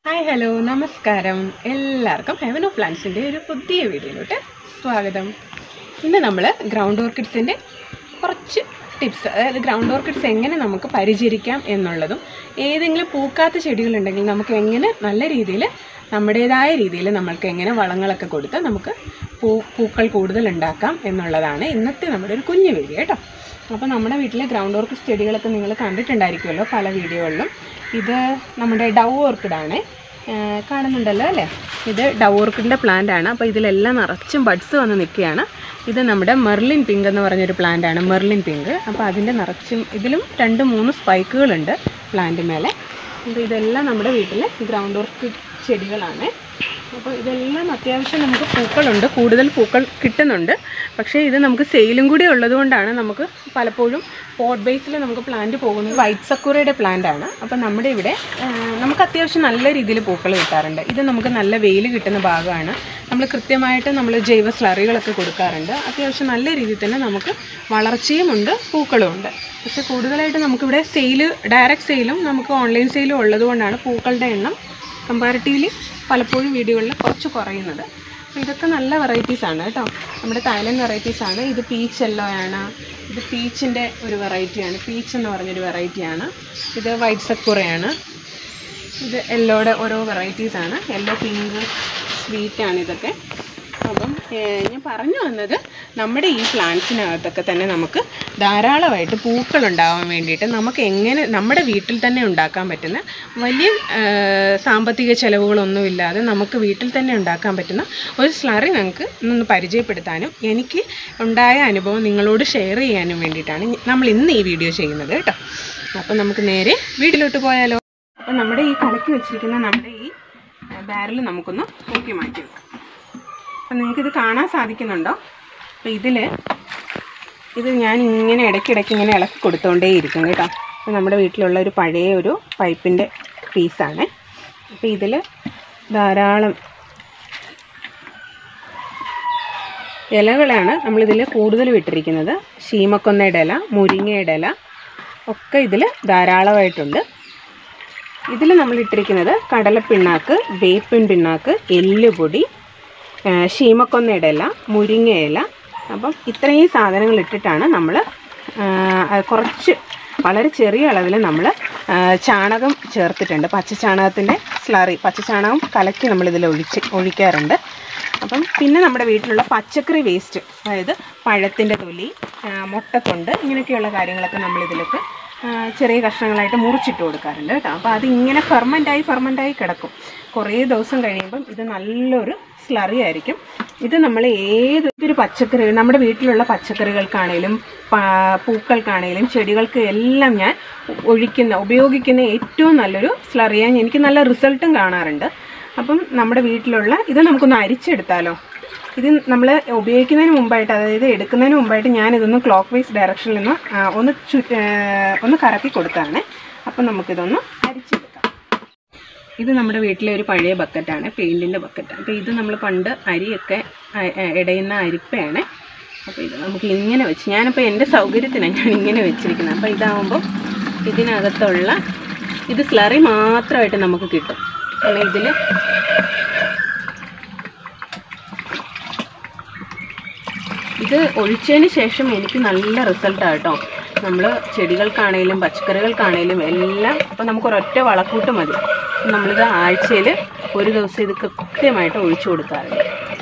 hi hello നമസ്കാരം എല്ലാവർക്കും heaven of പ്ലാന്റ്സിൻ്റെ ഒരു പുതിയ വീഡിയോയിലോട്ട് സ്വാഗതം ഇന്ന് നമ്മൾ ഗ്രൗണ്ട് ഓർക്കിഡ്സിൻ്റെ കുറച്ച് ടിപ്സ് അതായത് ഗ്രൗണ്ട് ഓർക്കിഡ്സ് എങ്ങനെ നമുക്ക് പരിചരിക്കാം എന്നുള്ളതും ഏതെങ്കിലും പൂക്കാത്ത ചെടികളുണ്ടെങ്കിൽ നമുക്ക് എങ്ങനെ നല്ല രീതിയിൽ നമ്മുടേതായ രീതിയിൽ നമ്മൾക്ക് എങ്ങനെ വളങ്ങളൊക്കെ കൊടുത്ത് നമുക്ക് പൂ പൂക്കൾ കൂടുതൽ ഉണ്ടാക്കാം എന്നുള്ളതാണ് ഇന്നത്തെ നമ്മുടെ ഒരു കുഞ്ഞു വീഡിയോ കേട്ടോ അപ്പോൾ നമ്മുടെ വീട്ടിലെ ഗ്രൗണ്ട് ഓർക്കിഡ് ചെടികളൊക്കെ നിങ്ങൾ കണ്ടിട്ടുണ്ടായിരിക്കുമല്ലോ പല വീഡിയോകളിലും ഇത് നമ്മുടെ ഡൗ ഓർക്കിഡാണ് കാണുന്നുണ്ടല്ലോ അല്ലേ ഇത് ഡൗ ഓർക്കിഡിൻ്റെ പ്ലാന്റ് ആണ് അപ്പോൾ ഇതിലെല്ലാം നിറച്ചും ബഡ്സ് വന്ന് നിൽക്കുകയാണ് ഇത് നമ്മുടെ മെർലിൻ പിങ്ക് എന്ന് പറഞ്ഞൊരു പ്ലാന്റ് ആണ് മെർലിൻ പിങ്ക് അപ്പോൾ അതിൻ്റെ നിറച്ചും ഇതിലും രണ്ട് മൂന്ന് സ്പൈക്കുകളുണ്ട് പ്ലാന്റ് മേലെ അപ്പോൾ ഇതെല്ലാം നമ്മുടെ വീട്ടിലെ ഗ്രൗണ്ട് ഓർക്കിഡ് ചെടികളാണ് അപ്പോൾ ഇതെല്ലാം അത്യാവശ്യം നമുക്ക് പൂക്കളുണ്ട് കൂടുതൽ പൂക്കൾ കിട്ടുന്നുണ്ട് പക്ഷേ ഇത് നമുക്ക് സെയിലും കൂടി ഉള്ളതുകൊണ്ടാണ് നമുക്ക് പലപ്പോഴും പോട്ട് ബേസിൽ നമുക്ക് പ്ലാന്റ് പോകുന്നത് വൈറ്റ് സക്കുറയുടെ പ്ലാന്റ് ആണ് അപ്പോൾ നമ്മുടെ ഇവിടെ ആ, നമുക്ക് അത്യാവശ്യം നല്ല രീതിയിൽ പൂക്കൾ കിട്ടാറുണ്ട് ഇത് നമുക്ക് നല്ല വെയിൽ കിട്ടുന്ന ഭാഗമാണ് നമ്മൾ കൃത്യമായിട്ട് നമ്മൾ ജൈവ സ്ലറികളൊക്കെ കൊടുക്കാറുണ്ട് അത്യാവശ്യം നല്ല രീതിയിൽ തന്നെ നമുക്ക് വളർച്ചയുമുണ്ട് പൂക്കളും ഉണ്ട് പക്ഷേ കൂടുതലായിട്ട് നമുക്കിവിടെ സെയിൽ ഡയറക്റ്റ് സെയിലും നമുക്ക് ഓൺലൈൻ സെയിലും ഉള്ളതുകൊണ്ടാണ് പൂക്കളുടെ എണ്ണം കമ്പാരിറ്റീവ്ലി പലപ്പോഴും വീടുകളിൽ കുറച്ച് കുറയുന്നത് അപ്പോൾ ഇതൊക്കെ നല്ല വെറൈറ്റീസ് ആണ് കേട്ടോ നമ്മുടെ തായ്ലൻഡ് വെറൈറ്റീസ് ആണ് ഇത് പീച്ച് യെല്ലോ ആണ് ഇത് പീച്ചിൻ്റെ ഒരു വെറൈറ്റിയാണ് പീച്ച് എന്ന് പറഞ്ഞൊരു വെറൈറ്റിയാണ് ഇത് വൈറ്റ് സക്കുറയാണ് ഇത് യെല്ലോയുടെ ഓരോ വെറൈറ്റീസ് ആണ് യെല്ലോ പിങ്ക് സ്വീറ്റ് ആണ് ഇതൊക്കെ അപ്പം ഏഹ്, ഞാൻ പറഞ്ഞു വന്നത് നമ്മുടെ ഈ പ്ലാന്റ്സിനകത്തൊക്കെ തന്നെ നമുക്ക് ധാരാളമായിട്ട് പൂക്കൾ ഉണ്ടാവാൻ വേണ്ടിയിട്ട് നമുക്ക് എങ്ങനെ നമ്മുടെ വീട്ടിൽ തന്നെ ഉണ്ടാക്കാൻ പറ്റുന്ന വലിയ ഏഹ്, സാമ്പത്തിക ചെലവുകളൊന്നുമില്ലാതെ നമുക്ക് വീട്ടിൽ തന്നെ ഉണ്ടാക്കാൻ പറ്റുന്ന ഒരു സ്ലറി നമുക്ക് ഒന്ന് പരിചയപ്പെടുത്താനും എനിക്ക് ഉണ്ടായ അനുഭവം നിങ്ങളോട് ഷെയർ ചെയ്യാനും വേണ്ടിയിട്ടാണ് ഞ- നമ്മൾ ഇന്ന് ഈ വീഡിയോ ചെയ്യുന്നത് കേട്ടോ അപ്പം നമുക്ക് നേരെ വീട്ടിലോട്ട് പോയാലോ അപ്പം നമ്മുടെ ഈ കലക്കി വെച്ചിരിക്കുന്ന നമ്മുടെ ഈ ബാരൽ നമുക്കൊന്ന് നോക്കി മാറ്റി വെക്കാം അപ്പം നിങ്ങൾക്കിത് കാണാൻ സാധിക്കുന്നുണ്ടോ അപ്പോൾ ഇതിൽ ഇത് ഞാൻ ഇങ്ങനെ ഇടയ്ക്കിടയ്ക്ക് ഇങ്ങനെ ഇളക്കി കൊടുത്തുകൊണ്ടേ ഇരിക്കും കേട്ടോ അപ്പോൾ നമ്മുടെ വീട്ടിലുള്ള ഒരു പഴയ ഒരു പൈപ്പിൻ്റെ പീസാണ് അപ്പോൾ ഇതിൽ ധാരാളം ഇലകളാണ് നമ്മളിതിൽ കൂടുതൽ വിട്ടിരിക്കുന്നത് ശീമക്കൊന്നയുടെ ഇല മുരിങ്ങയുടെ ഇല ഒക്കെ ഇതിൽ ധാരാളമായിട്ടുണ്ട് ഇതിൽ നമ്മൾ ഇട്ടിരിക്കുന്നത് കടലപ്പിണ്ണാക്ക് വേപ്പിൻ പിണ്ണാക്ക് എല്ലുപൊടി ആ, ശീമക്കൊന്നയുടെ ഇല മുരിങ്ങയില അപ്പം ഇത്രയും സാധനങ്ങൾ ഇട്ടിട്ടാണ് നമ്മൾ കുറച്ച് വളരെ ചെറിയ അളവിൽ നമ്മൾ ചാണകം ചേർത്തിട്ടുണ്ട് പച്ച ചാണകത്തിൻ്റെ സ്ലറി പച്ച ചാണകം കലക്കി നമ്മളിതിൽ ഒഴിച്ച് ഒഴിക്കാറുണ്ട് അപ്പം പിന്നെ നമ്മുടെ വീട്ടിലുള്ള പച്ചക്കറി വേസ്റ്റ് അതായത് പഴത്തിൻ്റെ തൊലി ആ, മുട്ടത്തൊണ്ട് ഇങ്ങനെയൊക്കെയുള്ള കാര്യങ്ങളൊക്കെ നമ്മളിതിലൊക്കെ ആ, ചെറിയ കഷ്ണങ്ങളായിട്ട് മുറിച്ചിട്ട് കൊടുക്കാറുണ്ട് കേട്ടോ അപ്പോൾ അത് ഇങ്ങനെ ഫെർമൻ്റായി ഫെർമൻ്റായി കിടക്കും കുറേ ദിവസം കഴിയുമ്പം ഇത് നല്ലൊരു സ്ലറി ആയിരിക്കും ഇത് നമ്മൾ ഏതൊരു പച്ചക്കറി നമ്മുടെ വീട്ടിലുള്ള പച്ചക്കറികൾക്കാണേലും പാ- പൂക്കൾക്കാണേലും ചെടികൾക്ക് എല്ലാം ഞാൻ ഒഴിക്കുന്ന ഉപയോഗിക്കുന്ന ഏറ്റവും നല്ലൊരു സ്ലറിയാണ് എനിക്ക് നല്ല റിസൾട്ടും കാണാറുണ്ട് അപ്പം നമ്മുടെ വീട്ടിലുള്ള ഇത് നമുക്കൊന്ന് അരിച്ചെടുത്താലോ ഇത് നമ്മൾ ഉപയോഗിക്കുന്നതിന് മുമ്പായിട്ട് അതായത് എടുക്കുന്നതിന് മുമ്പായിട്ട് ഞാൻ ഇതൊന്ന് ക്ലോക്ക് വൈസ് ഡയറക്ഷനിൽ നിന്ന് ആ, ഒന്ന് ചു ആ, ഒന്ന് കറക്കി കൊടുത്താണ് അപ്പം നമുക്കിതൊന്ന് അരിച്ചെടുക്കാം ഇത് നമ്മുടെ വീട്ടിലെ ഒരു പഴയ ബക്കറ്റാണ് പെയിൻറ്റിൻ്റെ ബക്കറ്റ് അപ്പോൾ ഇത് നമ്മൾ പണ്ട് അരിയൊക്കെ അ- അ- ഇടയുന്ന അരിപ്പയാണ് അപ്പോൾ ഇത് നമുക്ക് ഇങ്ങനെ വെച്ച് ഞാനിപ്പോൾ എൻ്റെ സൗകര്യത്തിനാണ് ഞാൻ ഇങ്ങനെ വെച്ചിരിക്കുന്നത് അപ്പോൾ ഇതാവുമ്പോൾ ഇതിനകത്തുള്ള ഇത് സ്ലറി മാത്രമായിട്ട് നമുക്ക് കിട്ടും കാരണം ഇതിൽ ഇത് ഒഴിച്ചതിന് ശേഷം എനിക്ക് നല്ല റിസൾട്ടാണ് കേട്ടോ നമ്മൾ ചെടികൾക്കാണേലും പച്ചക്കറികൾക്കാണേലും എല്ലാം ഇപ്പം നമുക്ക് ഒരൊറ്റ വളക്കൂട്ട് മതി നമ്മളിത് ആഴ്ചയിൽ ഒരു ദിവസം ഇത് കൃത്യമായിട്ട് ഒഴിച്ചു കൊടുക്കാറുണ്ട്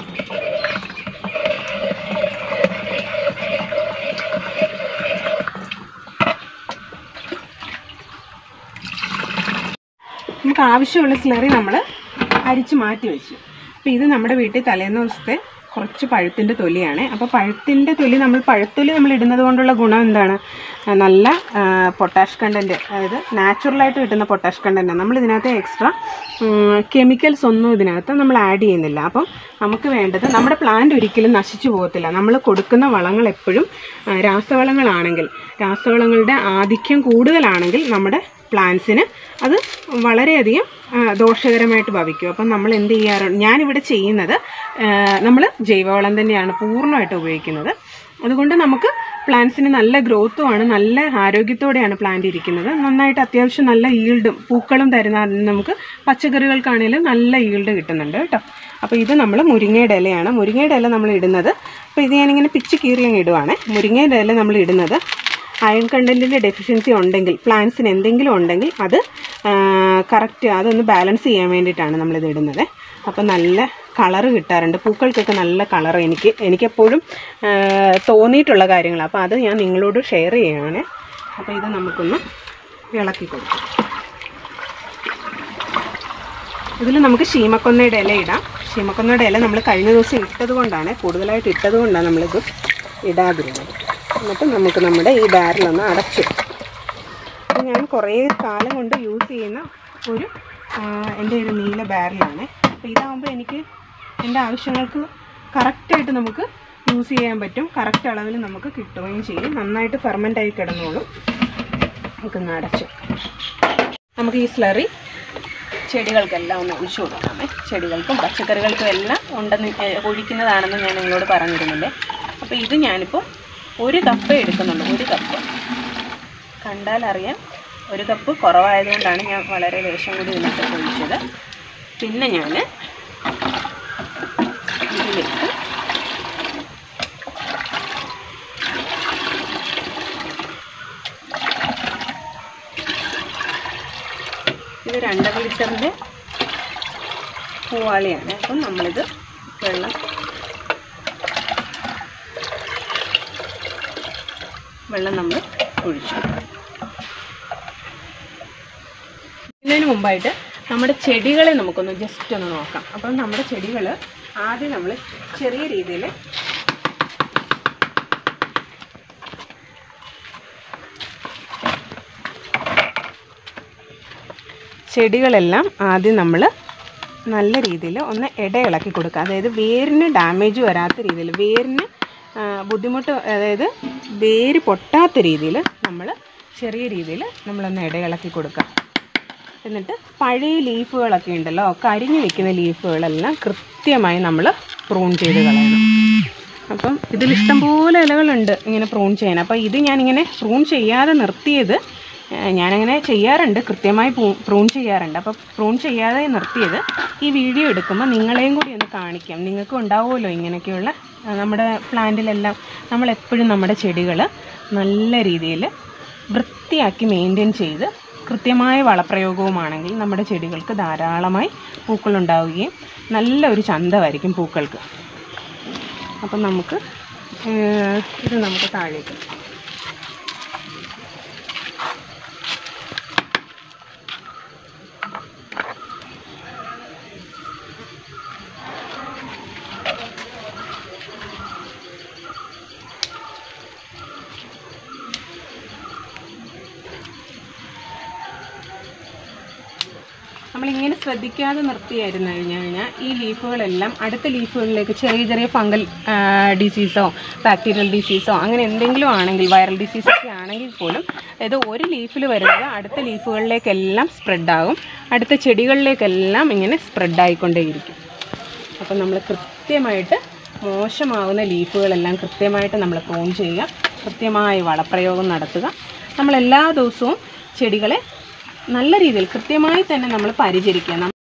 നമുക്ക് ആവശ്യമുള്ള സ്ലറി നമ്മൾ അരിച്ച് മാറ്റി വെച്ചു അപ്പോൾ ഇത് നമ്മുടെ വീട്ടിൽ തലേന്ന് ദിവസത്തെ കുറച്ച് പഴത്തിൻ്റെ തൊലിയാണ് അപ്പോൾ പഴത്തിൻ്റെ തൊലി നമ്മൾ പഴത്തൊലി നമ്മൾ ഇടുന്നത് കൊണ്ടുള്ള ഗുണം എന്താണ് ആ, നല്ല പൊട്ടാഷ് കണ്ടൻറ്റ് അതായത് നാച്ചുറലായിട്ട് കിട്ടുന്ന പൊട്ടാഷ് കണ്ടൻറ്റ് നമ്മൾ ഇതിനകത്ത് എക്സ്ട്രാ കെമിക്കൽസ് ഒന്നും ഇതിനകത്ത് നമ്മൾ ആഡ് ചെയ്യുന്നില്ല അപ്പം നമുക്ക് വേണ്ടത് നമ്മുടെ പ്ലാന്റ് ഒരിക്കലും നശിച്ചു പോകത്തില്ല നമ്മൾ കൊടുക്കുന്ന വളങ്ങൾ എപ്പോഴും ആ, രാസവളങ്ങളാണെങ്കിൽ രാസവളങ്ങളുടെ ആധിക്യം കൂടുതലാണെങ്കിൽ നമ്മുടെ പ്ലാന്റ്സിന് അത് വളരെയധികം ആ, ദോഷകരമായിട്ട് ഭവിക്കും അപ്പം നമ്മൾ എന്ത് ചെയ്യാറുണ്ട് ഞാനിവിടെ ചെയ്യുന്നത് നമ്മൾ ജൈവവളം തന്നെയാണ് പൂർണ്ണമായിട്ട് ഉപയോഗിക്കുന്നത് അതുകൊണ്ട് നമുക്ക് പ്ലാന്റ്സിന് നല്ല ഗ്രോത്തുമാണ് നല്ല ആരോഗ്യത്തോടെയാണ് പ്ലാന്റ് ഇരിക്കുന്നത് നന്നായിട്ട് അത്യാവശ്യം നല്ല ഈൽഡും പൂക്കളും തരുന്ന നമുക്ക് പച്ചക്കറികൾക്കാണെങ്കിലും നല്ല ഈൽഡ് കിട്ടുന്നുണ്ട് കേട്ടോ അപ്പോൾ ഇത് നമ്മൾ മുരിങ്ങയുടെ ഇലയാണ് മുരിങ്ങയുടെ ഇല നമ്മൾ ഇടുന്നത് അപ്പോൾ ഇത് ഞാനിങ്ങനെ പിച്ച് കീറി അങ്ങ് ഇടുവാണ് മുരിങ്ങയുടെ ഇല നമ്മൾ ഇടുന്നത് അയൺ കണ്ടൻറ്റിൻ്റെ ഡെഫിഷ്യൻസി ഉണ്ടെങ്കിൽ പ്ലാന്റ്സിന് എന്തെങ്കിലും ഉണ്ടെങ്കിൽ അത് കറക്റ്റ് അതൊന്ന് ബാലൻസ് ചെയ്യാൻ വേണ്ടിയിട്ടാണ് നമ്മളിത് ഇടുന്നത് അപ്പോൾ നല്ല കളറ് കിട്ടാറുണ്ട് പൂക്കൾക്കൊക്കെ നല്ല കളർ എനിക്ക് എനിക്കെപ്പോഴും ആ, തോന്നിയിട്ടുള്ള കാര്യങ്ങളാണ് അപ്പോൾ അത് ഞാൻ നിങ്ങളോട് ഷെയർ ചെയ്യുകയാണ് അപ്പോൾ ഇത് നമുക്കൊന്ന് ഇളക്കി കൊടുക്കാം ഇതിൽ നമുക്ക് ശീമക്കൊന്നയുടെ ഇല ഇടാം ശീമക്കൊന്നയുടെ ഇല നമ്മൾ കഴിഞ്ഞ ദിവസം ഇട്ടത് കൊണ്ടാണ് കൂടുതലായിട്ട് ഇട്ടത് കൊണ്ടാണ് നമ്മളിത് ഇടാതിരുന്നത് എന്നിട്ട് നമുക്ക് നമ്മുടെ ഈ ബാരലൊന്ന് അടച്ചു ഇത് ഞാൻ കുറേ കാലം കൊണ്ട് യൂസ് ചെയ്യുന്ന ഒരു ആ, എൻ്റെ ഒരു നീല ബാരലാണ് അപ്പോൾ ഇതാകുമ്പോൾ എനിക്ക് എൻ്റെ ആവശ്യങ്ങൾക്ക് കറക്റ്റായിട്ട് നമുക്ക് യൂസ് ചെയ്യാൻ പറ്റും കറക്റ്റ് അളവിൽ നമുക്ക് കിട്ടുകയും ചെയ്യും നന്നായിട്ട് ഫെർമെൻ്റ് ആയി കിടന്നോളും നമുക്കൊന്ന് അടച്ചു നമുക്ക് ഈ സ്ലറി ചെടികൾക്കെല്ലാം ഒന്ന് ഒഴിച്ചു കൊടുക്കാമേ ചെടികൾക്കും പച്ചക്കറികൾക്കും എല്ലാം ഉണ്ടെന്ന് ഏ, ഒഴിക്കുന്നതാണെന്ന് ഞാൻ നിങ്ങളോട് പറഞ്ഞിരുന്നില്ലേ അപ്പോൾ ഇത് ഞാനിപ്പോൾ ഒരു കപ്പ് എടുക്കുന്നുള്ളൂ ഒരു കപ്പ് കണ്ടാലറിയാം ഒരു കപ്പ് കുറവായതുകൊണ്ടാണ് ഞാൻ വളരെ ലേശം കൂടി ഇതിനകത്ത് ഒഴിച്ചത് പിന്നെ ഞാൻ ഇതിലേക്ക് ഇത് രണ്ടര ലിറ്ററിൻ്റെ പൂവാളിയാണ് അപ്പം നമ്മളിത് വെള്ളം വെള്ളം നമ്മൾ ഒഴിച്ചു ഇതിനു മുമ്പായിട്ട് നമ്മുടെ ചെടികളെ നമുക്കൊന്ന് ജസ്റ്റ് ഒന്ന് നോക്കാം അപ്പം നമ്മുടെ ചെടികൾ ആദ്യം നമ്മൾ ചെറിയ രീതിയിൽ ചെടികളെല്ലാം ആദ്യം നമ്മൾ നല്ല രീതിയിൽ ഒന്ന് ഇടയിളക്കി കൊടുക്കുക അതായത് വേരിന് ഡാമേജ് വരാത്ത രീതിയിൽ വേരിന് ആ, ബുദ്ധിമുട്ട് അതായത് വേര് പൊട്ടാത്ത രീതിയിൽ നമ്മൾ ചെറിയ രീതിയിൽ നമ്മളൊന്ന് ഇടയിളക്കി കൊടുക്കുക എന്നിട്ട് പഴയ ലീഫുകളൊക്കെ ഉണ്ടല്ലോ കരിഞ്ഞു വെക്കുന്ന ലീഫുകളെല്ലാം കൃത്യമായി നമ്മൾ പ്രൂൺ ചെയ്ത് കളയണം അപ്പം ഇതിൽ ഇഷ്ടംപോലെ ഇലകളുണ്ട് ഇങ്ങനെ പ്രൂൺ ചെയ്യാൻ അപ്പോൾ ഇത് ഞാനിങ്ങനെ പ്രൂൺ ചെയ്യാതെ നിർത്തിയത് ഏഹ് ഞാനങ്ങനെ ചെയ്യാറുണ്ട് കൃത്യമായി പ്രൂൺ ചെയ്യാറുണ്ട് അപ്പോൾ പ്രൂൺ ചെയ്യാതെ നിർത്തിയത് ഈ വീഡിയോ എടുക്കുമ്പോൾ നിങ്ങളെയും കൂടി ഒന്ന് കാണിക്കാം നിങ്ങൾക്കും ഉണ്ടാവുമല്ലോ ഇങ്ങനെയൊക്കെയുള്ള ആ, നമ്മുടെ പ്ലാന്റിലെല്ലാം നമ്മളെപ്പോഴും നമ്മുടെ ചെടികൾ നല്ല രീതിയിൽ വൃത്തിയാക്കി മെയിൻറ്റെയിൻ ചെയ്ത് കൃത്യമായ വളപ്രയോഗവുമാണെങ്കിൽ നമ്മുടെ ചെടികൾക്ക് ധാരാളമായി പൂക്കളുണ്ടാവുകയും നല്ല ഒരു ചന്തമായിരിക്കും പൂക്കൾക്ക് അപ്പം നമുക്ക് ഏഹ്, ഇത് നമുക്ക് താഴേക്ക് നമ്മളിങ്ങനെ ശ്രദ്ധിക്കാതെ നിർത്തിയായിരുന്നു കഴിഞ്ഞു കഴിഞ്ഞാൽ ഈ ലീഫുകളെല്ലാം അടുത്ത ലീഫുകളിലേക്ക് ചെറിയ ചെറിയ ഫംഗൽ ഡിസീസോ ബാക്ടീരിയൽ ഡിസീസോ അങ്ങനെ എന്തെങ്കിലും ആണെങ്കിൽ വൈറൽ ഡിസീസൊക്കെ ആണെങ്കിൽ പോലും അതായത് ഒരു ലീഫിൽ വരുന്നത് അടുത്ത ലീഫുകളിലേക്കെല്ലാം സ്പ്രെഡാകും അടുത്ത ചെടികളിലേക്കെല്ലാം ഇങ്ങനെ സ്പ്രെഡായിക്കൊണ്ടേയിരിക്കും അപ്പം നമ്മൾ കൃത്യമായിട്ട് മോശമാവുന്ന ലീഫുകളെല്ലാം കൃത്യമായിട്ട് നമ്മൾ പ്രൂൺ ചെയ്യുക കൃത്യമായ വളപ്രയോഗം നടത്തുക നമ്മൾ എല്ലാ ദിവസവും ചെടികളെ നല്ല രീതിയിൽ കൃത്യമായി തന്നെ നമ്മൾ പരിചരിക്കുക നം-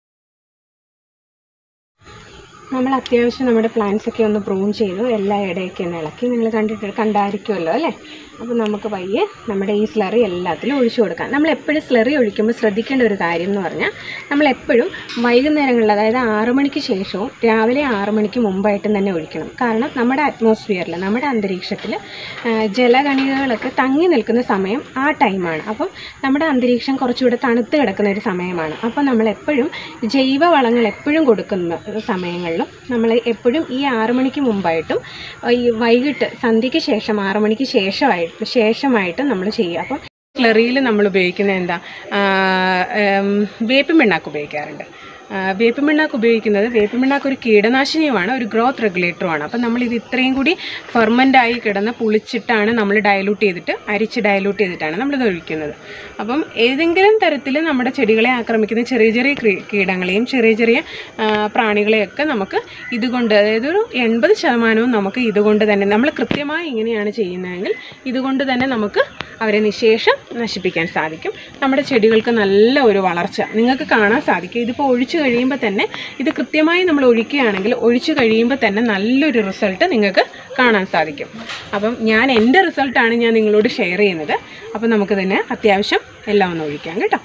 നമ്മൾ അത്യാവശ്യം നമ്മുടെ പ്ലാന്റ്സ് ഒക്കെ ഒന്ന് പ്രൂൺ ചെയ്തു എല്ലാ ഇടയൊക്കെ ഒന്ന് ഇളക്കി നിങ്ങൾ കണ്ടിട്ട് കണ്ടായിരിക്കുമല്ലോ അല്ലേ അപ്പോൾ നമുക്ക് പയ്യെ നമ്മുടെ ഈ സ്ലറി എല്ലാത്തിലും ഒഴിച്ചു കൊടുക്കാം നമ്മൾ എപ്പോഴും സ്ലറി ഒഴിക്കുമ്പോൾ ശ്രദ്ധിക്കേണ്ട ഒരു കാര്യം എന്ന് പറഞ്ഞാൽ നമ്മൾ എപ്പോഴും വൈകുന്നേരങ്ങളിൽ അതായത് ആറ് മണിക്ക് ശേഷവും രാവിലെ ആറ് മണിക്ക് മുമ്പായിട്ടും തന്നെ ഒഴിക്കണം കാരണം നമ്മുടെ അറ്റ്മോസ്ഫിയറിൽ നമ്മുടെ അന്തരീക്ഷത്തിൽ ജലകണികകളൊക്കെ തങ്ങി നിൽക്കുന്ന സമയം ആ ടൈമാണ് അപ്പം നമ്മുടെ അന്തരീക്ഷം കുറച്ചുകൂടെ തണുത്ത് കിടക്കുന്ന ഒരു സമയമാണ് അപ്പം നമ്മൾ എപ്പോഴും ജൈവ വളങ്ങൾ എപ്പോഴും കൊടുക്കുന്ന സമയങ്ങളിലും നമ്മൾ എപ്പോഴും ഈ ആറ് മണിക്ക് മുമ്പായിട്ടും ഈ വൈകിട്ട് സന്ധ്യയ്ക്ക് ശേഷം ആറ് മണിക്ക് ശേഷമായിട്ട് ശേഷമായിട്ടും നമ്മൾ ചെയ്യുക അപ്പം സ്ലറിയിൽ നമ്മൾ ഉപയോഗിക്കുന്ന എന്താ ആ, ഉം, വേപ്പിൻ പിണ്ണാക്ക് ഉപയോഗിക്കാറുണ്ട് ആ, വേപ്പിൻ പിണ്ണാക്ക് ഉപയോഗിക്കുന്നത് വേപ്പിൻ പിണ്ണാക്ക് ഒരു കീടനാശിനിയുമാണ് ഒരു ഗ്രോത്ത് റെഗുലേറ്ററുമാണ് അപ്പം നമ്മൾ ഇത് ഇത്രയും കൂടി ഫെർമെൻ്റ് ആയി കിടന്ന് പുളിച്ചിട്ടാണ് നമ്മൾ ഡയലൂട്ട് ചെയ്തിട്ട് അരിച്ച് ഡയലൂട്ട് ചെയ്തിട്ടാണ് നമ്മളിത് ഒഴിക്കുന്നത് അപ്പം ഏതെങ്കിലും തരത്തിൽ നമ്മുടെ ചെടികളെ ആക്രമിക്കുന്ന ചെറിയ ചെറിയ ക്രീ- കീടങ്ങളെയും ചെറിയ ചെറിയ ആ, പ്രാണികളെയൊക്കെ നമുക്ക് ഇതുകൊണ്ട് അതായത് ഒരു എൺപത് ശതമാനവും നമുക്ക് ഇതുകൊണ്ട് തന്നെ നമ്മൾ കൃത്യമായി ഇങ്ങനെയാണ് ചെയ്യുന്നതെങ്കിൽ ഇതുകൊണ്ട് തന്നെ നമുക്ക് അവരെ നിശേഷം നശിപ്പിക്കാൻ സാധിക്കും നമ്മുടെ ചെടികൾക്ക് നല്ല ഒരു വളർച്ച നിങ്ങൾക്ക് കാണാൻ സാധിക്കും ഇതിപ്പോൾ ഒഴിച്ചു കഴിയുമ്പോൾ തന്നെ ഇത് കൃത്യമായി നമ്മൾ ഒഴിക്കുകയാണെങ്കിൽ ഒഴിച്ചു കഴിയുമ്പോൾ തന്നെ നല്ലൊരു റിസൾട്ട് നിങ്ങൾക്ക് കാണാൻ സാധിക്കും അപ്പം ഞാൻ എൻ്റെ റിസൾട്ടാണ് ഞാൻ നിങ്ങളോട് ഷെയർ ചെയ്യുന്നത് അപ്പം നമുക്ക് തന്നെ അത്യാവശ്യം എല്ലാം ഒന്ന് ഒഴിക്കാം കേട്ടോ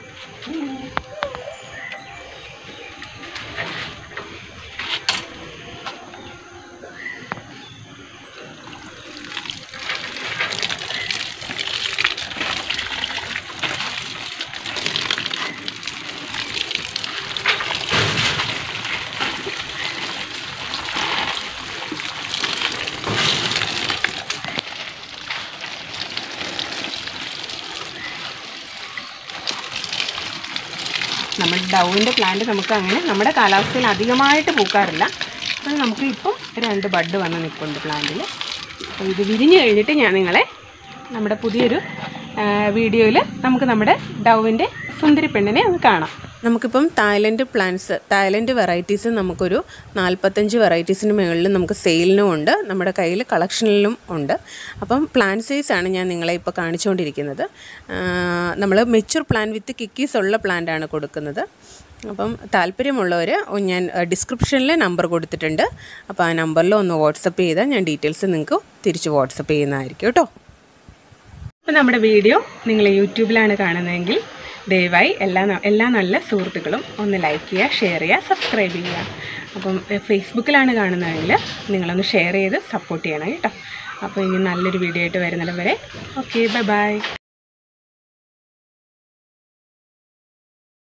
നമ്മൾ ഡൗവിൻ്റെ പ്ലാന്റ് നമുക്ക് അങ്ങനെ നമ്മുടെ കാലാവസ്ഥയിൽ അധികമായിട്ട് പൂക്കാറില്ല അത് നമുക്ക് ഇപ്പം രണ്ട് ബഡ് വന്ന് നിൽപ്പുണ്ട് പ്ലാന്റിൽ അപ്പോൾ ഇത് വിരിഞ്ഞ് കഴിഞ്ഞിട്ട് ഞാൻ നിങ്ങളെ നമ്മുടെ പുതിയൊരു വീഡിയോയിൽ നമുക്ക് നമ്മുടെ ഡൗവിൻ്റെ സുന്ദരി പെണ്ണിനെ ഒന്ന് കാണാം നമുക്കിപ്പം തായ്ലൻഡ് പ്ലാന്റ്സ് തായ്ലൻഡ് വെറൈറ്റീസ് നമുക്കൊരു നാൽപ്പത്തഞ്ച് വെറൈറ്റീസിന് മുകളിൽ നമുക്ക് സെയിലിനും ഉണ്ട് നമ്മുടെ കയ്യിൽ കളക്ഷനിലും ഉണ്ട് അപ്പം പ്ലാന്റ് സൈസ് ആണ് ഞാൻ നിങ്ങളെ ഇപ്പോൾ കാണിച്ചുകൊണ്ടിരിക്കുന്നത് നമ്മൾ മെച്ചൂർ പ്ലാൻ വിത്ത് കിക്കീസ് ഉള്ള പ്ലാന്റ് ആണ് കൊടുക്കുന്നത് അപ്പം താല്പര്യമുള്ളവർ ഞാൻ ഡിസ്ക്രിപ്ഷനിൽ നമ്പർ കൊടുത്തിട്ടുണ്ട് അപ്പോൾ ആ നമ്പറിൽ ഒന്ന് വാട്സപ്പ് ചെയ്താൽ ഞാൻ ഡീറ്റെയിൽസ് നിങ്ങൾക്ക് തിരിച്ച് വാട്സപ്പ് ചെയ്യുന്നതായിരിക്കും കേട്ടോ അപ്പോൾ നമ്മുടെ വീഡിയോ നിങ്ങൾ യൂട്യൂബിലാണ് കാണുന്നതെങ്കിൽ ദയവായി എല്ലാ ന- എല്ലാ നല്ല സുഹൃത്തുക്കളും ഒന്ന് ലൈക്ക് ചെയ്യുക ഷെയർ ചെയ്യുക സബ്സ്ക്രൈബ് ചെയ്യുക അപ്പം എ, ഫേസ്ബുക്കിലാണ് കാണുന്നതെങ്കിൽ നിങ്ങളൊന്ന് ഷെയർ ചെയ്ത് സപ്പോർട്ട് ചെയ്യണം കേട്ടോ അപ്പോൾ ഇനി നല്ലൊരു വീഡിയോ ആയിട്ട് വരുന്നിടം വരെ ഓക്കെ ബൈ ബൈ